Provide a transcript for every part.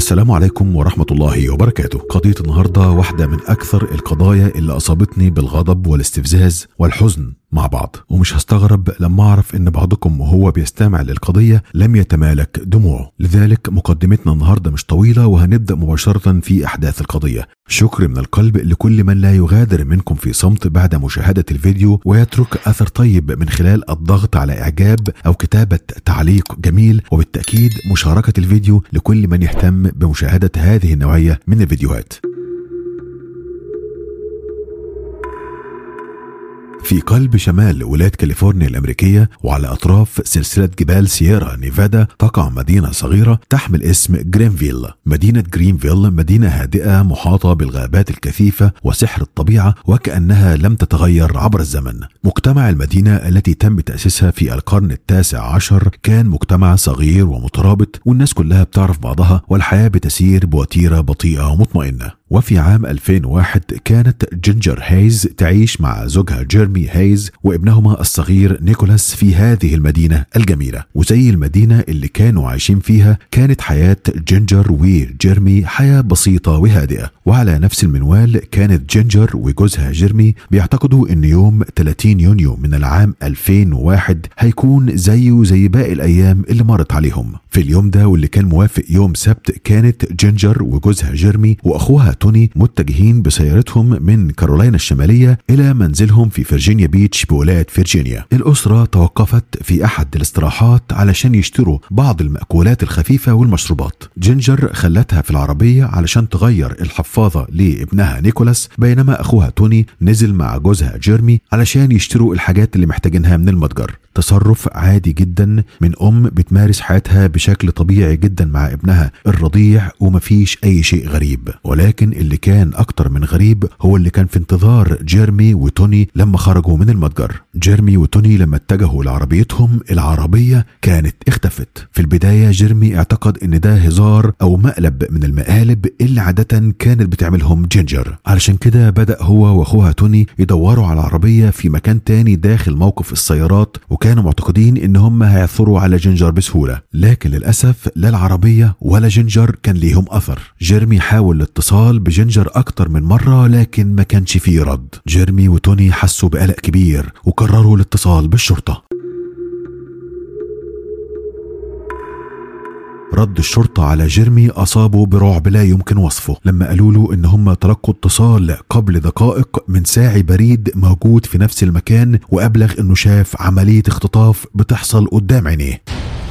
السلام عليكم ورحمة الله وبركاته قضية النهاردة واحدة من أكثر القضايا اللي أصابتني بالغضب والاستفزاز والحزن مع بعض ومش هستغرب لما أعرف إن بعضكم وهو بيستمع للقضية لم يتمالك دموعه لذلك مقدمتنا النهاردة مش طويلة وهنبدأ مباشرة في أحداث القضية شكر من القلب لكل من لا يغادر منكم في صمت بعد مشاهدة الفيديو ويترك أثر طيب من خلال الضغط على إعجاب أو كتابة تعليق جميل وبالتأكيد مشاركة الفيديو لكل من يهتم بمشاهدة هذه النوعية من الفيديوهات في قلب شمال ولاية كاليفورنيا الأمريكية وعلى أطراف سلسلة جبال سييرا نيفادا تقع مدينة صغيرة تحمل اسم جرينفيل مدينة جرينفيل مدينة هادئة محاطة بالغابات الكثيفة وسحر الطبيعة وكأنها لم تتغير عبر الزمن مجتمع المدينة التي تم تأسيسها في القرن التاسع عشر كان مجتمع صغير ومترابط والناس كلها بتعرف بعضها والحياة بتسير بوتيرة بطيئة ومطمئنة وفي عام 2001 كانت جينجر هايز تعيش مع زوجها جيرمي هايز وابنهما الصغير نيكولاس في هذه المدينة الجميلة وزي المدينة اللي كانوا عايشين فيها كانت حياة جينجر وجيرمي حياة بسيطة وهادئة وعلى نفس المنوال كانت جينجر وجوزها جيرمي بيعتقدوا ان يوم 30 يونيو من العام 2001 هيكون زيه زي باقي الايام اللي مرت عليهم في اليوم ده واللي كان موافق يوم سبت كانت جينجر وجوزها جيرمي واخوها توني متجهين بسيارتهم من كارولاينا الشمالية إلى منزلهم في فرجينيا بيتش بولاية فرجينيا الأسرة توقفت في أحد الاستراحات علشان يشتروا بعض المأكولات الخفيفة والمشروبات جينجر خلتها في العربية علشان تغير الحفاظة لابنها نيكولاس بينما أخوها توني نزل مع جوزها جيرمي علشان يشتروا الحاجات اللي محتاجينها من المتجر تصرف عادي جدا من أم بتمارس حياتها بشكل طبيعي جدا مع ابنها الرضيع ومفيش أي شيء غريب ولكن اللي كان أكتر من غريب هو اللي كان في انتظار جيرمي وتوني لما خرجوا من المتجر جيرمي وتوني لما اتجهوا لعربيتهم العربية كانت اختفت في البداية جيرمي اعتقد ان ده هزار او مقلب من المقالب اللي عادة كانت بتعملهم جينجر علشان كده بدأ هو واخوها توني يدوروا على العربية في مكان تاني داخل موقف السيارات وكانوا معتقدين ان هم هيعثروا على جينجر بسهولة لكن للأسف لا العربية ولا جينجر كان ليهم أثر جيرمي حاول الاتصال بجينجر أكتر من مرة لكن ما كانش فيه رد جيرمي وتوني حسوا بقلق كبير وقرروا الاتصال بالشرطة رد الشرطة على جيرمي أصابه برعب لا يمكن وصفه لما قالوا له إن هم تلقوا اتصال قبل دقائق من ساعي بريد موجود في نفس المكان وأبلغ إنه شاف عملية اختطاف بتحصل قدام عينيه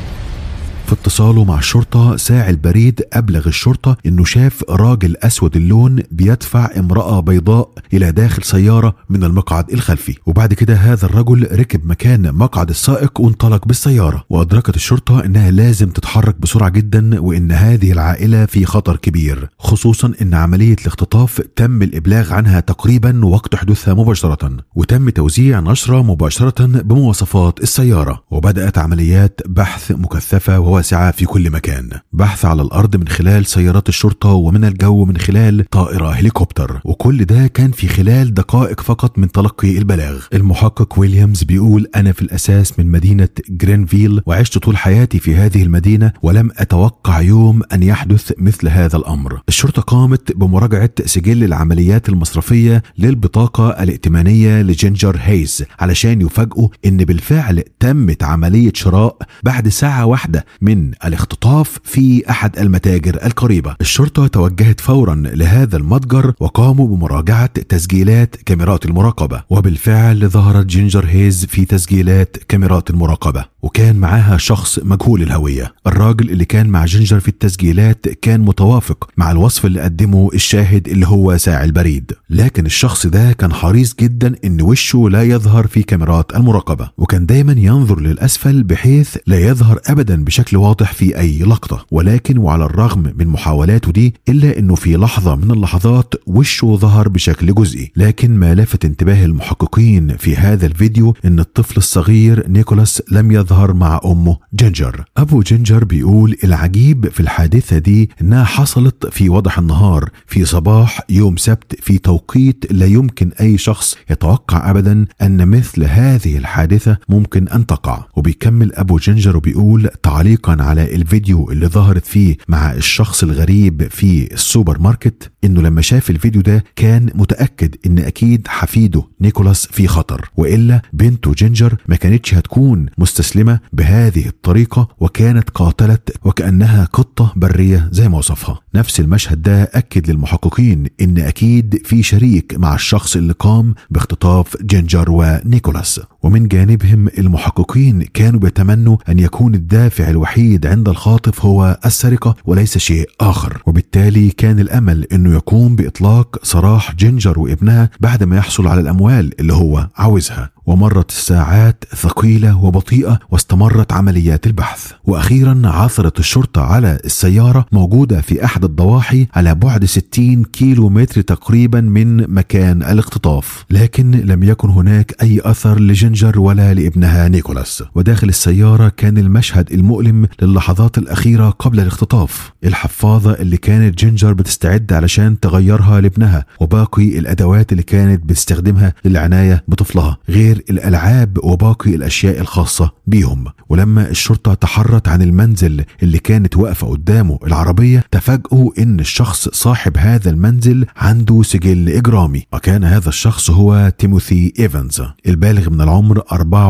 في اتصاله مع الشرطة ساعي البريد أبلغ الشرطة إنه شاف راجل أسود اللون بيدفع امرأة بيضاء إلى داخل سيارة من المقعد الخلفي وبعد كده هذا الرجل ركب مكان مقعد السائق وانطلق بالسيارة وأدركت الشرطة إنها لازم تتحرك بسرعة جدا وإن هذه العائلة في خطر كبير خصوصا إن عملية الاختطاف تم الإبلاغ عنها تقريبا وقت حدوثها مباشرة وتم توزيع نشرة مباشرة بمواصفات السيارة وبدأت عمليات بحث مكثفة وواسعة في كل مكان بحث على الأرض من خلال سيارات الشرطة ومن الجو من خلال طائرة هليكوبتر وكل ده كان في خلال دقائق فقط من تلقي البلاغ المحقق ويليامز بيقول أنا في الأساس من مدينة جرينفيل وعشت طول حياتي في هذه المدينة ولم أتوقع يوم أن يحدث مثل هذا الأمر الشرطة قامت بمراجعة سجل العمليات المصرفية للبطاقة الائتمانية لجينجر هيز علشان يفاجئوا إن بالفعل تمت عملية شراء بعد ساعة واحدة من الاختطاف في أحد المتاجر القريبة الشرطة توجهت فورا لهذا المتجر وقاموا بمراجعة تسجيلات كاميرات المراقبة وبالفعل ظهرت جينجر هيز في تسجيلات كاميرات المراقبة وكان معاها شخص مجهول الهوية الراجل اللي كان مع جينجر في التسجيلات كان متوافق مع الوصف اللي قدمه الشاهد اللي هو ساعي البريد لكن الشخص ده كان حريص جدا ان وشه لا يظهر في كاميرات المراقبة وكان دايما ينظر للأسفل بحيث لا يظهر أبدا بشكل واضح في أي لقطة ولكن وعلى الرغم من محاولاته دي إلا أنه في لحظة من اللحظات وشه ظهر بشكل جزئي لكن ما لفت انتباه المحققين في هذا الفيديو أن الطفل الصغير نيكولاس لم يظهر تظهر مع أمه جينجر أبو جينجر بيقول العجيب في الحادثة دي إنها حصلت في وضح النهار في صباح يوم سبت في توقيت لا يمكن أي شخص يتوقع أبدا أن مثل هذه الحادثة ممكن أن تقع وبيكمل أبو جينجر وبيقول تعليقا على الفيديو اللي ظهرت فيه مع الشخص الغريب في السوبر ماركت إنه لما شاف الفيديو ده كان متأكد إن أكيد حفيده نيكولاس في خطر وإلا بنته جينجر ما كانتش هتكون مستسلمة بهذه الطريقة وكانت قاتلت وكأنها قطة برية زي ما وصفها نفس المشهد ده أكد للمحققين إن أكيد في شريك مع الشخص اللي قام باختطاف جينجر ونيكولاس ومن جانبهم المحققين كانوا بيتمنوا أن يكون الدافع الوحيد عند الخاطف هو السرقة وليس شيء آخر وبالتالي كان الأمل أنه يقوم بإطلاق سراح جينجر وابنها بعد ما يحصل على الأموال اللي هو عاوزها ومرت الساعات ثقيلة وبطيئة واستمرت عمليات البحث وأخيرا عثرت الشرطة على السيارة موجودة في أحد الضواحي على بعد 60 كيلو متر تقريبا من مكان الاختطاف لكن لم يكن هناك أي أثر لجينجر ولا لابنها نيكولاس وداخل السيارة كان المشهد المؤلم للحظات الأخيرة قبل الاختطاف الحفاظة اللي كانت جينجر بتستعد علشان تغيرها لابنها وباقي الأدوات اللي كانت بتستخدمها للعناية بطفلها غير الألعاب وباقي الأشياء الخاصة بيهم ولما الشرطة تحرت عن المنزل اللي كانت واقفة قدامه العربية تفاجئوا إن الشخص صاحب هذا المنزل عنده سجل إجرامي وكان هذا الشخص هو تيموثي إيفانز البالغ من العمر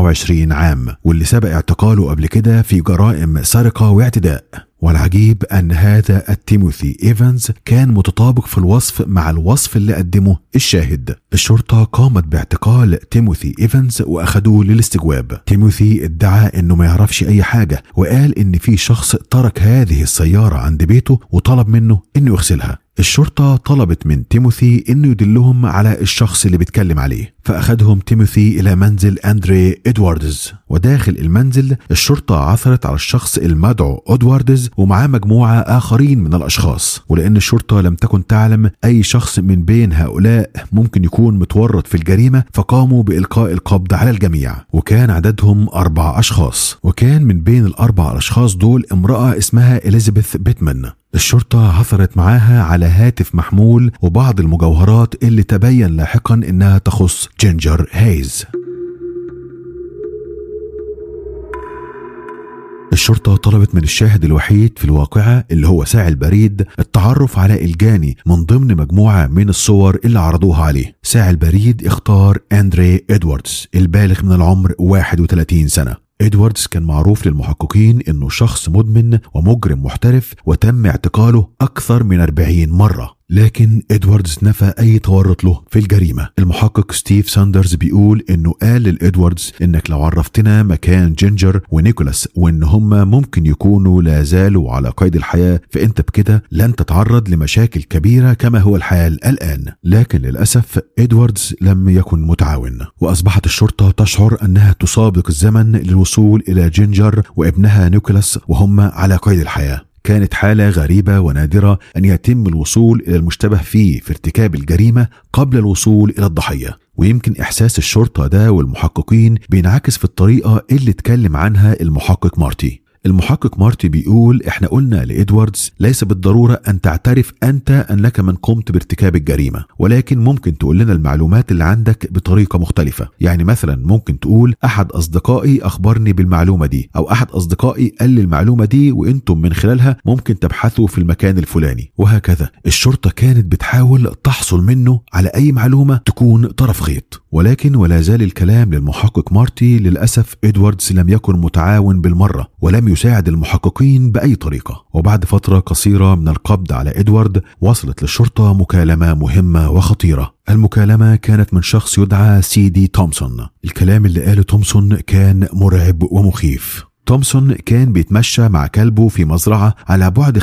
24 عام واللي سبق اعتقاله قبل كده في جرائم سرقة واعتداء والعجيب أن هذا التيموثي إيفانز كان متطابق في الوصف مع الوصف اللي قدمه الشاهد الشرطة قامت باعتقال تيموثي إيفانز وأخدوه للاستجواب تيموثي ادعى أنه ما يعرفش أي حاجة وقال أن في شخص ترك هذه السيارة عند بيته وطلب منه أنه يغسلها الشرطة طلبت من تيموثي انه يدلهم على الشخص اللي بيتكلم عليه فاخدهم تيموثي الى منزل اندري ادواردز وداخل المنزل الشرطة عثرت على الشخص المدعو ادواردز ومعاه مجموعة اخرين من الاشخاص ولان الشرطة لم تكن تعلم اي شخص من بين هؤلاء ممكن يكون متورط في الجريمة فقاموا بالقاء القبض على الجميع وكان عددهم اربع اشخاص وكان من بين الاربع اشخاص دول امرأة اسمها اليزابيث بيتمان الشرطة عثرت معاها على هاتف محمول وبعض المجوهرات اللي تبين لاحقا انها تخص جينجر هيز الشرطة طلبت من الشاهد الوحيد في الواقعة اللي هو ساعي البريد التعرف على الجاني من ضمن مجموعة من الصور اللي عرضوها عليه ساعي البريد اختار أندري إدواردز البالغ من العمر 31 سنة إدواردز كان معروف للمحققين إنه شخص مدمن ومجرم محترف وتم اعتقاله أكثر من 40 مرة لكن ادواردز نفى اي تورط له في الجريمه المحقق ستيف ساندرز بيقول انه قال لادواردز انك لو عرفتنا مكان جينجر ونيكولاس وان هما ممكن يكونوا لا زالوا على قيد الحياه فانت بكده لن تتعرض لمشاكل كبيره كما هو الحال الان لكن للاسف ادواردز لم يكن متعاون واصبحت الشرطه تشعر انها تسابق الزمن للوصول الى جينجر وابنها نيكولاس وهم على قيد الحياه كانت حالة غريبة ونادرة أن يتم الوصول إلى المشتبه فيه في ارتكاب الجريمة قبل الوصول إلى الضحية ويمكن إحساس الشرطة ده والمحققين بينعكس في الطريقة اللي اتكلم عنها المحقق مارتي المحقق مارتي بيقول احنا قلنا لإدواردز ليس بالضرورة أن تعترف أنت أنك من قمت بارتكاب الجريمة ولكن ممكن تقول لنا المعلومات اللي عندك بطريقة مختلفة يعني مثلا ممكن تقول أحد أصدقائي أخبرني بالمعلومة دي أو أحد أصدقائي قال لي المعلومة دي وأنتم من خلالها ممكن تبحثوا في المكان الفلاني وهكذا الشرطة كانت بتحاول تحصل منه على أي معلومة تكون طرف خيط ولكن ولا زال الكلام للمحقق مارتي للأسف إدواردز لم يكن متعاون بالمرة ولم يساعد المحققين بأي طريقة وبعد فترة قصيرة من القبض على إدوارد وصلت للشرطة مكالمة مهمة وخطيرة المكالمة كانت من شخص يدعى سيدي تومسون الكلام اللي قاله تومسون كان مرعب ومخيف تومسون كان بيتمشى مع كلبه في مزرعة على بعد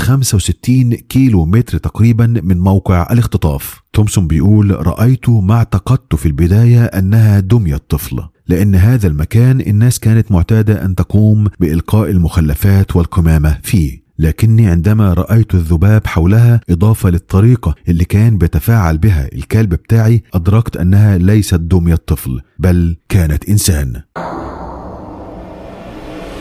65 كيلو متر تقريبا من موقع الاختطاف تومسون بيقول رأيت ما اعتقدت في البداية أنها دمية طفل لأن هذا المكان الناس كانت معتادة أن تقوم بإلقاء المخلفات والقمامة فيه لكني عندما رأيت الذباب حولها إضافة للطريقة اللي كان بيتفاعل بها الكلب بتاعي أدركت أنها ليست دمية طفل بل كانت إنسان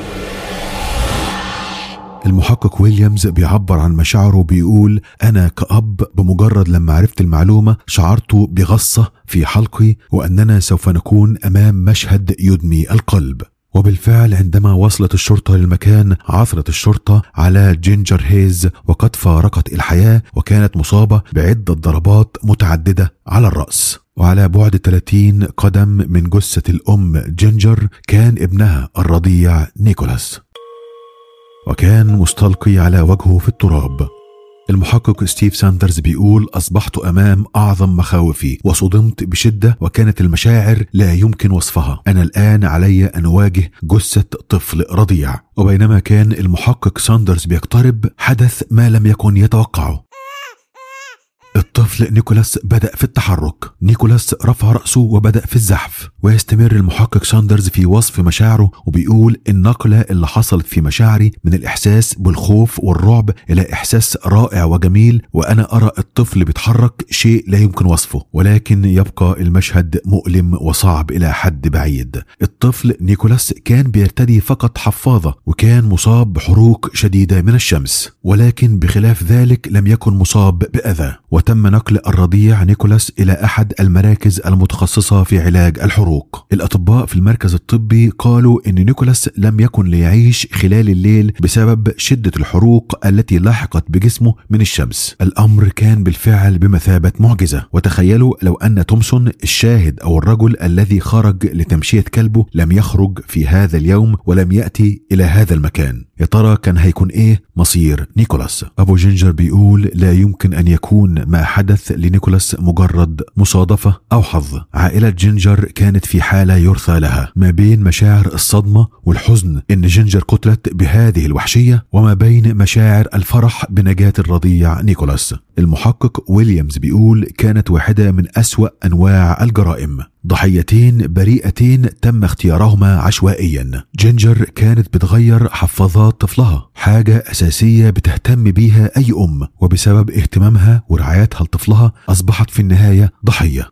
المحقق ويليامز بيعبر عن مشاعره بيقول أنا كأب بمجرد لما عرفت المعلومة شعرت بغصة في حلقي وأننا سوف نكون أمام مشهد يدمي القلب وبالفعل عندما وصلت الشرطة للمكان عثرت الشرطة على جينجر هيز وقد فارقت الحياة وكانت مصابة بعدة ضربات متعددة على الرأس وعلى بعد 30 قدم من جثة الأم جينجر كان ابنها الرضيع نيكولاس وكان مستلقي على وجهه في التراب المحقق ستيف ساندرز بيقول أصبحت أمام أعظم مخاوفي وصدمت بشدة وكانت المشاعر لا يمكن وصفها أنا الآن علي أن أواجه جثة طفل رضيع وبينما كان المحقق ساندرز بيقترب حدث ما لم يكن يتوقعه الطفل نيكولاس بدأ في التحرك نيكولاس رفع رأسه وبدأ في الزحف ويستمر المحقق ساندرز في وصف مشاعره وبيقول النقلة اللي حصلت في مشاعري من الإحساس بالخوف والرعب إلى إحساس رائع وجميل وأنا أرى الطفل بيتحرك شيء لا يمكن وصفه ولكن يبقى المشهد مؤلم وصعب إلى حد بعيد الطفل نيكولاس كان بيرتدي فقط حفاظة وكان مصاب بحروق شديدة من الشمس ولكن بخلاف ذلك لم يكن مصاب بأذى وتم نقل الرضيع نيكولاس إلى أحد المراكز المتخصصة في علاج الحروق الأطباء في المركز الطبي قالوا أن نيكولاس لم يكن ليعيش خلال الليل بسبب شدة الحروق التي لاحقت بجسمه من الشمس الأمر كان بالفعل بمثابة معجزة وتخيلوا لو أن تومسون الشاهد أو الرجل الذي خرج لتمشية كلبه لم يخرج في هذا اليوم ولم يأتي إلى هذا المكان يا ترى كان هيكون إيه مصير نيكولاس أبو جينجر بيقول لا يمكن أن يكون ما حدث لنيكولاس مجرد مصادفة أو حظ عائلة جينجر كانت في حالة يرثى لها ما بين مشاعر الصدمة والحزن إن جينجر قتلت بهذه الوحشية وما بين مشاعر الفرح بنجاة الرضيع نيكولاس المحقق ويليامز بيقول كانت واحدة من أسوأ أنواع الجرائم ضحيتين بريئتين تم اختيارهما عشوائيا جينجر كانت بتغير حفاظات طفلها حاجة أساسية بتهتم بيها أي أم وبسبب اهتمامها ورعايتها لطفلها أصبحت في النهاية ضحية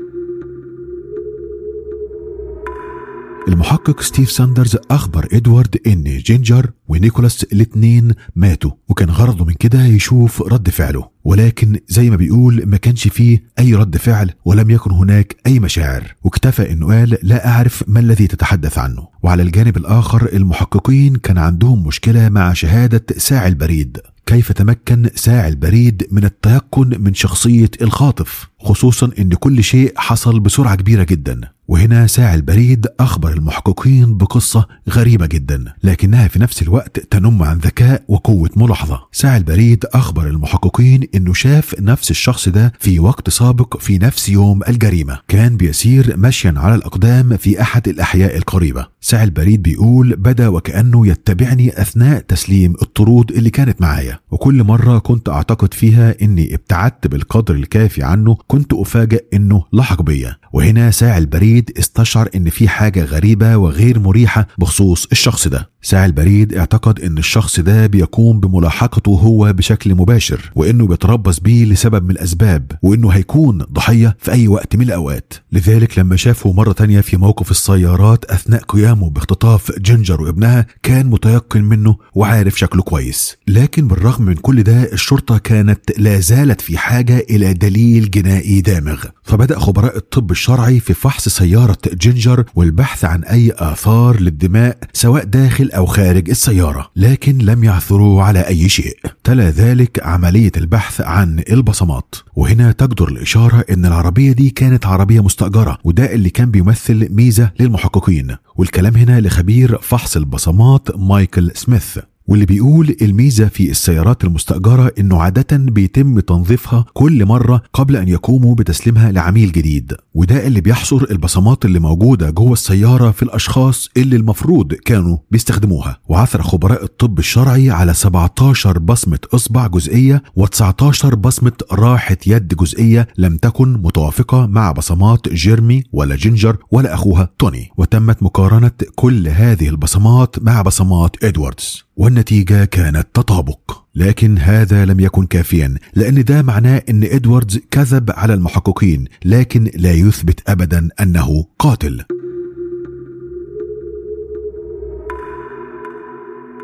المحقق ستيف ساندرز أخبر إدوارد إن جينجر ونيكولاس الاتنين ماتوا وكان غرضه من كده يشوف رد فعله ولكن زي ما بيقول ما كانش فيه أي رد فعل ولم يكن هناك أي مشاعر واكتفى إنه قال لا أعرف ما الذي تتحدث عنه وعلى الجانب الآخر المحققين كان عندهم مشكلة مع شهادة ساعي البريد كيف تمكن ساعي البريد من التيقن من شخصية الخاطف خصوصا ان كل شيء حصل بسرعة كبيرة جدا وهنا ساعي البريد اخبر المحققين بقصة غريبة جدا لكنها في نفس الوقت تنم عن ذكاء وقوة ملاحظة ساعي البريد اخبر المحققين انه شاف نفس الشخص ده في وقت سابق في نفس يوم الجريمة كان بيسير مشيا على الاقدام في احد الاحياء القريبة ساعي البريد بيقول بدا وكأنه يتبعني اثناء تسليم الطرود اللي كانت معايا وكل مرة كنت اعتقد فيها اني ابتعدت بالقدر الكافي عنه كنت افاجئ انه لحق بيا وهنا ساعي البريد استشعر ان في حاجه غريبه وغير مريحه بخصوص الشخص ده ساعي البريد اعتقد ان الشخص ده بيقوم بملاحقته هو بشكل مباشر وانه بيتربص بيه لسبب من الاسباب وانه هيكون ضحيه في اي وقت من الاوقات لذلك لما شافه مره تانية في موقف السيارات اثناء قيامه باختطاف جينجر وابنها كان متيقن منه وعارف شكله كويس لكن بالرغم من كل ده الشرطه كانت لا زالت في حاجه الى دليل جنائي دامغ فبدا خبراء الطب الشرعي في فحص سياره جينجر والبحث عن اي اثار للدماء سواء داخل او خارج السياره لكن لم يعثروا على اي شيء تلا ذلك عمليه البحث عن البصمات وهنا تجدر الاشاره ان العربيه دي كانت عربيه مستاجره وده اللي كان بيمثل ميزه للمحققين والكلام هنا لخبير فحص البصمات مايكل سميث واللي بيقول الميزة في السيارات المستأجرة إنه عادة بيتم تنظيفها كل مرة قبل أن يقوموا بتسليمها لعميل جديد وده اللي بيحصر البصمات اللي موجودة جوه السيارة في الأشخاص اللي المفروض كانوا بيستخدموها وعثر خبراء الطب الشرعي على 17 بصمة إصبع جزئية و19 بصمة راحة يد جزئية لم تكن متوافقة مع بصمات جيرمي ولا جينجر ولا أخوها توني وتمت مقارنة كل هذه البصمات مع بصمات إدواردز والنتيجة كانت تطابق لكن هذا لم يكن كافيا لأن ده معناه أن إدواردز كذب على المحققين لكن لا يثبت أبدا أنه قاتل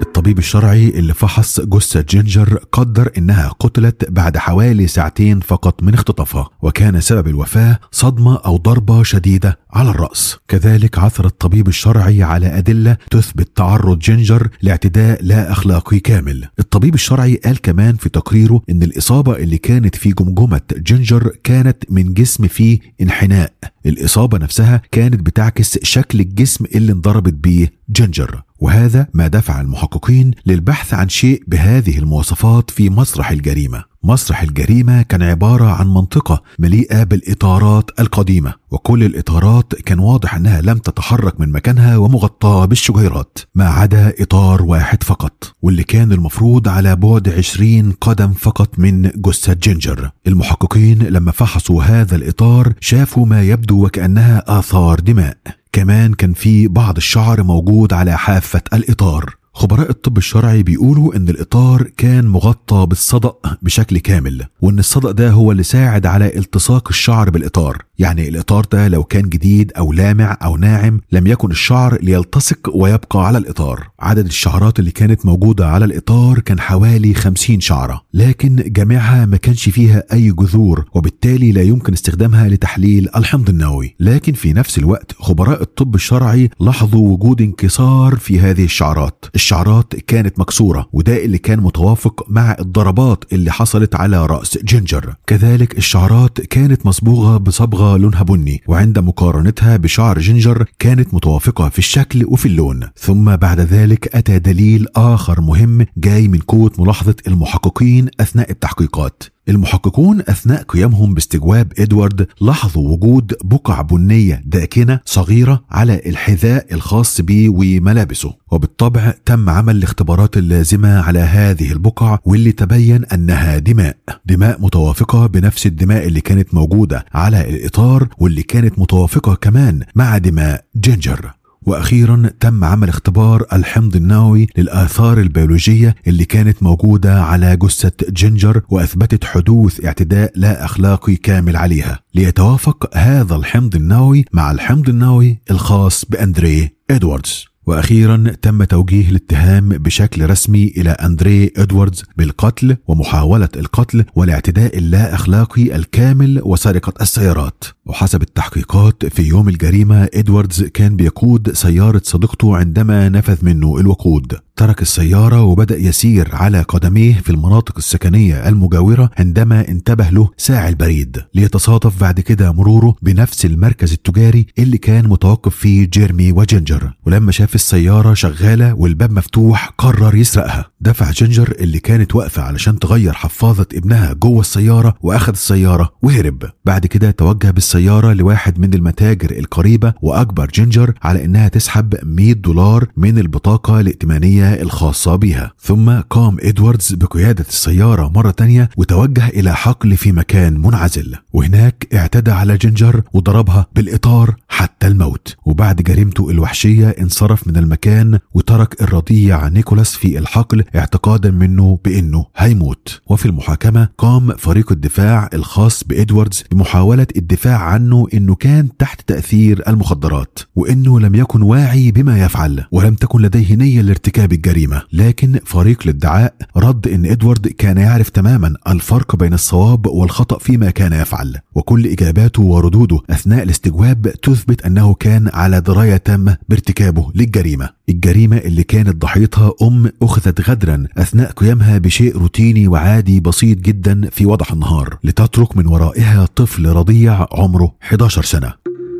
الطبيب الشرعي اللي فحص جثة جينجر قدر إنها قتلت بعد حوالي ساعتين فقط من اختطافها وكان سبب الوفاة صدمة أو ضربة شديدة على الرأس كذلك عثر الطبيب الشرعي على أدلة تثبت تعرض جينجر لاعتداء لا أخلاقي كامل الطبيب الشرعي قال كمان في تقريره إن الإصابة اللي كانت في جمجمة جينجر كانت من جسم فيه انحناء الإصابة نفسها كانت بتعكس شكل الجسم اللي انضربت بيه جينجر وهذا ما دفع المحققين للبحث عن شيء بهذه المواصفات في مسرح الجريمه مسرح الجريمه كان عباره عن منطقه مليئه بالاطارات القديمه وكل الاطارات كان واضح انها لم تتحرك من مكانها ومغطاه بالشجيرات ما عدا اطار واحد فقط واللي كان المفروض على بعد 20 قدم فقط من جثه جينجر المحققين لما فحصوا هذا الاطار شافوا ما يبدو وكانها اثار دماء كمان كان في بعض الشعر موجود على حافة الإطار خبراء الطب الشرعي بيقولوا ان الاطار كان مغطى بالصدأ بشكل كامل وان الصدأ ده هو اللي ساعد على التصاق الشعر بالاطار يعني الاطار ده لو كان جديد او لامع او ناعم لم يكن الشعر ليلتصق ويبقى على الاطار عدد الشعرات اللي كانت موجودة على الاطار كان حوالي 50 شعرة لكن جميعها ما كانش فيها اي جذور وبالتالي لا يمكن استخدامها لتحليل الحمض النووي لكن في نفس الوقت خبراء الطب الشرعي لاحظوا وجود انكسار في هذه الشعرات الشعرات كانت مكسورة وده اللي كان متوافق مع الضربات اللي حصلت على رأس جينجر كذلك الشعرات كانت مصبوغة بصبغة لونها بني وعند مقارنتها بشعر جينجر كانت متوافقة في الشكل وفي اللون ثم بعد ذلك أتى دليل آخر مهم جاي من قوة ملاحظة المحققين أثناء التحقيقات المحققون اثناء قيامهم باستجواب ادوارد لاحظوا وجود بقع بنيه داكنه صغيره على الحذاء الخاص به وملابسه وبالطبع تم عمل الاختبارات اللازمه على هذه البقع واللي تبين انها دماء دماء متوافقه بنفس الدماء اللي كانت موجوده على الاطار واللي كانت متوافقه كمان مع دماء جينجر واخيرا تم عمل اختبار الحمض النووي للاثار البيولوجيه اللي كانت موجوده على جثه جينجر واثبتت حدوث اعتداء لا اخلاقي كامل عليها ليتوافق هذا الحمض النووي مع الحمض النووي الخاص باندري ادواردز واخيرا تم توجيه الاتهام بشكل رسمي الى اندري ادواردز بالقتل ومحاوله القتل والاعتداء اللا اخلاقي الكامل وسرقه السيارات وحسب التحقيقات في يوم الجريمه ادواردز كان بيقود سياره صديقته عندما نفذ منه الوقود ترك السياره وبدا يسير على قدميه في المناطق السكنيه المجاوره عندما انتبه له ساعي البريد ليتصادف بعد كده مروره بنفس المركز التجاري اللي كان متوقف فيه جيرمي وجينجر ولما شاف السياره شغاله والباب مفتوح قرر يسرقها دفع جينجر اللي كانت واقفه علشان تغير حفاظه ابنها جوه السياره واخد السياره وهرب بعد كده توجه بالسياره لواحد من المتاجر القريبه واجبر جينجر على انها تسحب 100 دولار من البطاقه الائتمانيه الخاصة بها ثم قام إدواردز بقيادة السيارة مرة تانية وتوجه إلى حقل في مكان منعزل وهناك اعتدى على جينجر وضربها بالإطار حتى الموت وبعد جريمته الوحشية انصرف من المكان وترك الرضيع نيكولاس في الحقل اعتقادا منه بأنه هيموت وفي المحاكمة قام فريق الدفاع الخاص بإدواردز بمحاولة الدفاع عنه أنه كان تحت تأثير المخدرات وأنه لم يكن واعي بما يفعل ولم تكن لديه نية لارتكاب الجريمة لكن فريق الادعاء رد ان ادوارد كان يعرف تماما الفرق بين الصواب والخطأ فيما كان يفعل وكل اجاباته وردوده اثناء الاستجواب تثبت انه كان على دراية تامة بارتكابه للجريمة الجريمة اللي كانت ضحيتها ام اخذت غدرا اثناء قيامها بشيء روتيني وعادي بسيط جدا في وضح النهار لتترك من ورائها طفل رضيع عمره 11 سنة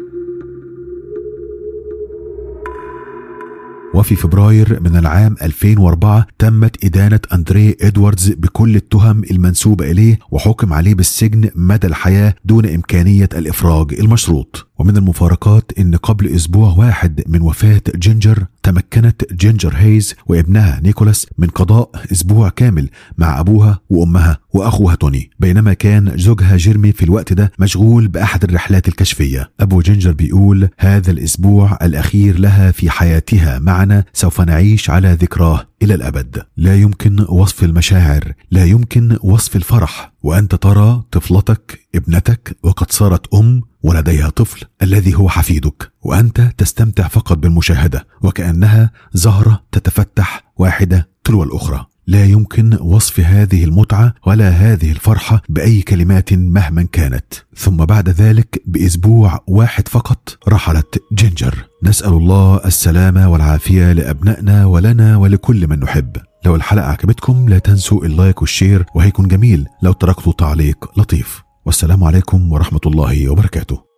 وفي فبراير من العام 2004 تمت إدانة أندري إدواردز بكل التهم المنسوبة إليه وحكم عليه بالسجن مدى الحياة دون إمكانية الإفراج المشروط ومن المفارقات ان قبل اسبوع واحد من وفاه جينجر تمكنت جينجر هيز وابنها نيكولاس من قضاء اسبوع كامل مع ابوها وامها واخوها توني بينما كان زوجها جيرمي في الوقت ده مشغول باحد الرحلات الكشفيه ابو جينجر بيقول هذا الاسبوع الاخير لها في حياتها معنا سوف نعيش على ذكراه الى الابد لا يمكن وصف المشاعر لا يمكن وصف الفرح وانت ترى طفلتك ابنتك وقد صارت ام ولديها طفل الذي هو حفيدك وانت تستمتع فقط بالمشاهده وكانها زهره تتفتح واحده تلو الاخرى لا يمكن وصف هذه المتعه ولا هذه الفرحه باي كلمات مهما كانت ثم بعد ذلك باسبوع واحد فقط رحلت جينجر نسال الله السلامه والعافيه لابنائنا ولنا ولكل من نحب لو الحلقه عجبتكم لا تنسوا اللايك والشير وهيكون جميل لو تركتوا تعليق لطيف والسلام عليكم ورحمه الله وبركاته